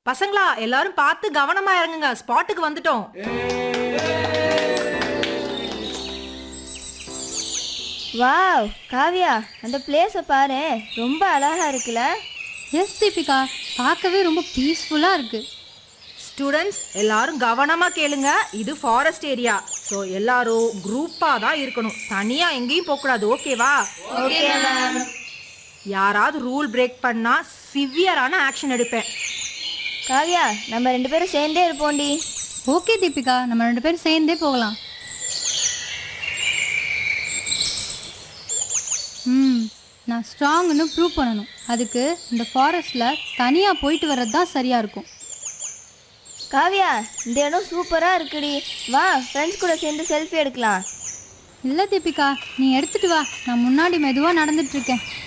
பசங்களா எல்லாரும் பார்த்து கவனமா இறங்குங்க ஸ்பாட்டுக்கு வந்துட்டோம் வாவ் காவியா அந்த பிளேஸை பாரு ரொம்ப அழகா இருக்குல்ல எஸ் தீபிகா பார்க்கவே ரொம்ப பீஸ்ஃபுல்லாக இருக்கு ஸ்டூடெண்ட்ஸ் எல்லாரும் கவனமா கேளுங்க இது ஃபாரஸ்ட் ஏரியா ஸோ எல்லாரும் குரூப்பா தான் இருக்கணும் தனியா எங்கேயும் போக கூடாது ஓகேவா ஓகே மேம் யாராவது ரூல் பிரேக் பண்ணா சிவியரான ஆக்ஷன் எடுப்பேன் காவியா நம்ம ரெண்டு பேரும் சேர்ந்தே இருப்போம்டி ஓகே தீபிகா நம்ம ரெண்டு பேரும் சேர்ந்தே போகலாம் ம் நான் ஸ்ட்ராங்னு ப்ரூவ் பண்ணணும் அதுக்கு இந்த ஃபாரஸ்ட்டில் தனியாக போயிட்டு வர்றது தான் சரியாக இருக்கும் காவியா இந்த இடம் சூப்பரா இருக்குடி வா ஃப்ரெண்ட்ஸ் கூட சேர்ந்து செல்ஃபி எடுக்கலாம் இல்லை தீபிகா நீ எடுத்துட்டு வா நான் முன்னாடி மெதுவாக நடந்துட்டு இருக்கேன்